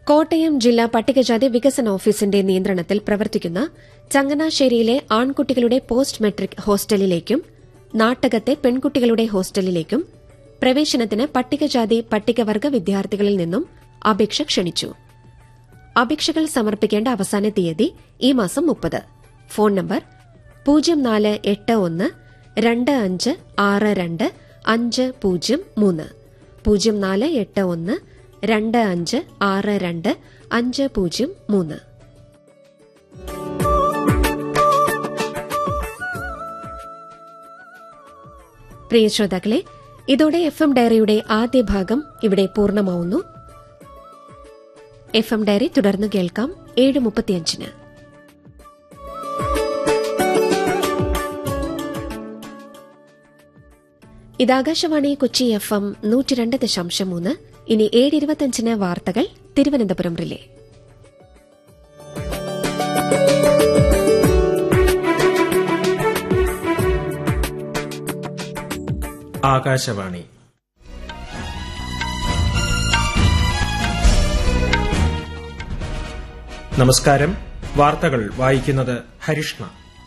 കോട്ടയം ജില്ലാ പട്ടികജാതി വികസന ഓഫീസിന്റെ നിയന്ത്രണത്തിൽ പ്രവർത്തിക്കുന്ന ചങ്ങനാശ്ശേരിയിലെ ആൺകുട്ടികളുടെ പോസ്റ്റ് മെട്രിക് ഹോസ്റ്റലിലേക്കും നാട്ടകത്തെ പെൺകുട്ടികളുടെ ഹോസ്റ്റലിലേക്കും പ്രവേശനത്തിന് പട്ടികജാതി പട്ടികവർഗ വിദ്യാർത്ഥികളിൽ നിന്നും അപേക്ഷ ക്ഷണിച്ചു അപേക്ഷകൾ സമർപ്പിക്കേണ്ട അവസാന തീയതി ഈ മാസം മുപ്പത് ഫോൺ നമ്പർ പൂജ്യം നാല് എട്ട് ഒന്ന് രണ്ട് അഞ്ച് ആറ് രണ്ട് അഞ്ച് പൂജ്യം മൂന്ന് പൂജ്യം നാല് എട്ട് ഒന്ന് രണ്ട് അഞ്ച് ആറ് രണ്ട് അഞ്ച് പൂജ്യം മൂന്ന് പ്രിയ ശ്രോതാക്കളെ ഇതോടെ എഫ് എം ഡയറിയുടെ ആദ്യ ഭാഗം ഇവിടെ പൂർണ്ണമാവുന്നു എഫ് എം ഡയറി തുടർന്ന് കേൾക്കാം ഏഴ് മുപ്പത്തിയഞ്ചിന് ഇത് ആകാശവാണി കൊച്ചി എഫ് എം നൂറ്റിരണ്ട് ദശാംശം മൂന്ന് ഇനി ഏഴ് ഇരുപത്തിയഞ്ചിന് വാർത്തകൾ തിരുവനന്തപുരം റിലേ ആകാശവാണി നമസ്കാരം വാർത്തകൾ വായിക്കുന്നത് ഹരിഷ്ണ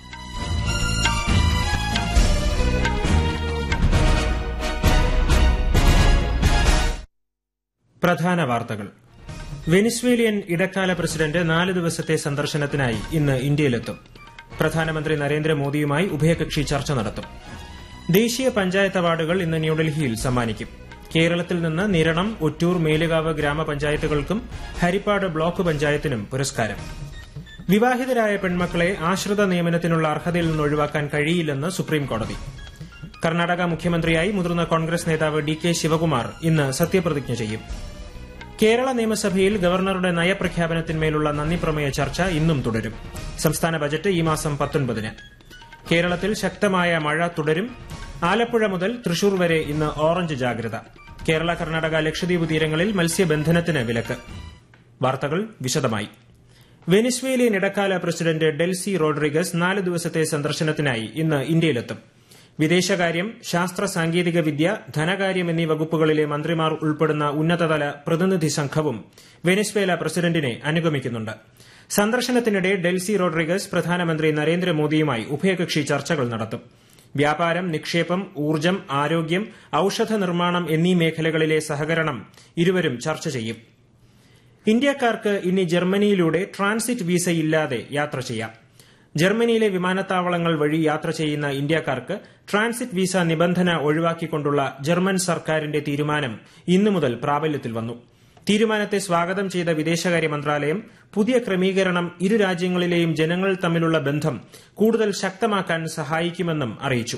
പ്രധാന വാർത്തകൾ വെനിസ്വേലിയൻ ഇടക്കാല പ്രസിഡന്റ് നാല് ദിവസത്തെ സന്ദർശനത്തിനായി ഇന്ന് ഇന്ത്യയിലെത്തും പ്രധാനമന്ത്രി നരേന്ദ്രമോദിയുമായി ഉഭയകക്ഷി ചർച്ച നടത്തും ദേശീയ പഞ്ചായത്ത് അവാർഡുകൾ ഇന്ന് ന്യൂഡൽഹിയിൽ സമ്മാനിക്കും കേരളത്തിൽ നിന്ന് നിരണം ഒറ്റൂർ മേലുകാവ് ഗ്രാമപഞ്ചായത്തുകൾക്കും ഹരിപ്പാട് ബ്ലോക്ക് പഞ്ചായത്തിനും പുരസ്കാരം വിവാഹിതരായ പെൺമക്കളെ ആശ്രിത നിയമനത്തിനുള്ള അർഹതയിൽ നിന്ന് ഒഴിവാക്കാൻ കഴിയില്ലെന്ന് സുപ്രീംകോടതി കർണാടക മുഖ്യമന്ത്രിയായി മുതിർന്ന കോൺഗ്രസ് നേതാവ് ഡി കെ ശിവകുമാർ ഇന്ന് സത്യപ്രതിജ്ഞ ചെയ്യും കേരള നിയമസഭയിൽ ഗവർണറുടെ നയപ്രഖ്യാപനത്തിന്മേലുള്ള നന്ദിപ്രമേയ ചർച്ച ഇന്നും തുടരും സംസ്ഥാന ബജറ്റ് ഈ മാസം പത്തൊൻപതിന് കേരളത്തിൽ ശക്തമായ മഴ തുടരും ആലപ്പുഴ മുതൽ തൃശൂർ വരെ ഇന്ന് ഓറഞ്ച് ജാഗ്രത കേരള കർണാടക ലക്ഷദ്വീപ് തീരങ്ങളിൽ മത്സ്യബന്ധനത്തിന് വിലക്ക് വാർത്തകൾ വിശദമായി വെനിസ്വേലിയൻ ഇടക്കാല പ്രസിഡന്റ് ഡെൽസി റോഡ്രിഗസ് നാല് ദിവസത്തെ സന്ദർശനത്തിനായി ഇന്ന് ഇന്ത്യയിലെത്തും വിദേശകാര്യം ശാസ്ത്ര സാങ്കേതിക വിദ്യ ധനകാര്യം എന്നീ വകുപ്പുകളിലെ മന്ത്രിമാർ ഉൾപ്പെടുന്ന ഉന്നതതല പ്രതിനിധി സംഘവും വെനിസ്വേല പ്രസിഡന്റിനെ അനുഗമിക്കുന്നുണ്ട് സന്ദർശനത്തിനിടെ ഡെൽസി റോഡ്രിഗസ് പ്രധാനമന്ത്രി നരേന്ദ്രമോദിയുമായി ഉഭയകക്ഷി ചർച്ചകൾ നടത്തും വ്യാപാരം നിക്ഷേപം ഊർജ്ജം ആരോഗ്യം ഔഷധ നിർമ്മാണം എന്നീ മേഖലകളിലെ സഹകരണം ഇരുവരും ചർച്ച ചെയ്യും ഇന്ത്യക്കാർക്ക് ഇനി ജർമ്മനിയിലൂടെ ട്രാൻസിറ്റ് വിസയില്ലാതെ യാത്ര ചെയ്യാം ജർമ്മനിയിലെ വിമാനത്താവളങ്ങൾ വഴി യാത്ര ചെയ്യുന്ന ഇന്ത്യക്കാർക്ക് ട്രാൻസിറ്റ് വിസ നിബന്ധന ഒഴിവാക്കിക്കൊണ്ടുള്ള ജർമ്മൻ സർക്കാരിന്റെ തീരുമാനം ഇന്നു മുതൽ പ്രാബല്യത്തിൽ വന്നു തീരുമാനത്തെ സ്വാഗതം ചെയ്ത വിദേശകാര്യ മന്ത്രാലയം പുതിയ ക്രമീകരണം ഇരു രാജ്യങ്ങളിലെയും ജനങ്ങൾ തമ്മിലുള്ള ബന്ധം കൂടുതൽ ശക്തമാക്കാൻ സഹായിക്കുമെന്നും അറിയിച്ചു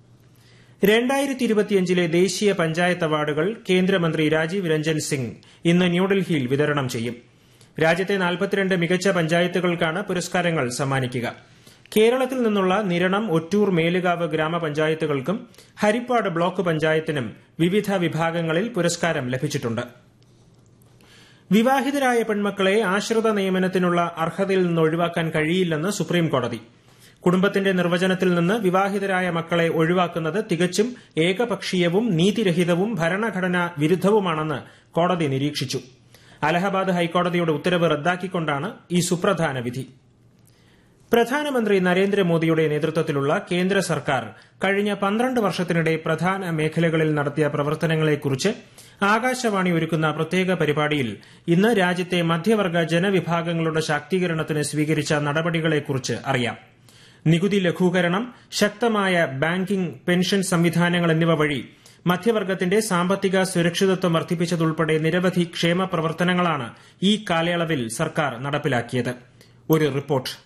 രണ്ടായിരത്തി ഇരുപത്തിയഞ്ചിലെ ദേശീയ പഞ്ചായത്ത് അവാർഡുകൾ കേന്ദ്രമന്ത്രി രാജീവ് രഞ്ജൻ സിംഗ് ഇന്ന് ന്യൂഡൽഹിയിൽ വിതരണം ചെയ്യും രാജ്യത്തെ നാൽപ്പത്തിരണ്ട് മികച്ച പഞ്ചായത്തുകൾക്കാണ് പുരസ്കാരങ്ങൾ സമ്മാനിക്കുക കേരളത്തിൽ നിന്നുള്ള നിരണം ഒറ്റൂർ മേലുകാവ് ഗ്രാമപഞ്ചായത്തുകൾക്കും ഹരിപ്പാട് ബ്ലോക്ക് പഞ്ചായത്തിനും വിവിധ വിഭാഗങ്ങളിൽ പുരസ്കാരം ലഭിച്ചിട്ടുണ്ട് വിവാഹിതരായ പെൺമക്കളെ ആശ്രിത നിയമനത്തിനുള്ള അർഹതയിൽ നിന്ന് ഒഴിവാക്കാൻ കഴിയില്ലെന്ന് സുപ്രീംകോടതി കുടുംബത്തിന്റെ നിർവചനത്തിൽ നിന്ന് വിവാഹിതരായ മക്കളെ ഒഴിവാക്കുന്നത് തികച്ചും ഏകപക്ഷീയവും നീതിരഹിതവും ഭരണഘടനാ വിരുദ്ധവുമാണെന്ന് കോടതി നിരീക്ഷിച്ചു അലഹബാദ് ഹൈക്കോടതിയുടെ ഉത്തരവ് റദ്ദാക്കിക്കൊണ്ടാണ് ഈ സുപ്രധാന വിധി പ്രധാനമന്ത്രി നരേന്ദ്രമോദിയുടെ നേതൃത്വത്തിലുള്ള കേന്ദ്ര സർക്കാർ കഴിഞ്ഞ പന്ത്രണ്ട് വർഷത്തിനിടെ പ്രധാന മേഖലകളിൽ നടത്തിയ പ്രവർത്തനങ്ങളെക്കുറിച്ച് ആകാശവാണി ഒരുക്കുന്ന പ്രത്യേക പരിപാടിയിൽ ഇന്ന് രാജ്യത്തെ മധ്യവർഗ ജനവിഭാഗങ്ങളുടെ ശാക്തീകരണത്തിന് സ്വീകരിച്ച നടപടികളെക്കുറിച്ച് അറിയാം നികുതി ലഘൂകരണം ശക്തമായ ബാങ്കിംഗ് പെൻഷൻ സംവിധാനങ്ങൾ എന്നിവ വഴി മധ്യവർഗത്തിന്റെ സാമ്പത്തിക സുരക്ഷിതത്വം വർദ്ധിപ്പിച്ചതുൾപ്പെടെ നിരവധി ക്ഷേമ പ്രവർത്തനങ്ങളാണ് ഈ കാലയളവിൽ സർക്കാർ നടപ്പിലാക്കിയത് ഒരു റിപ്പോർട്ട്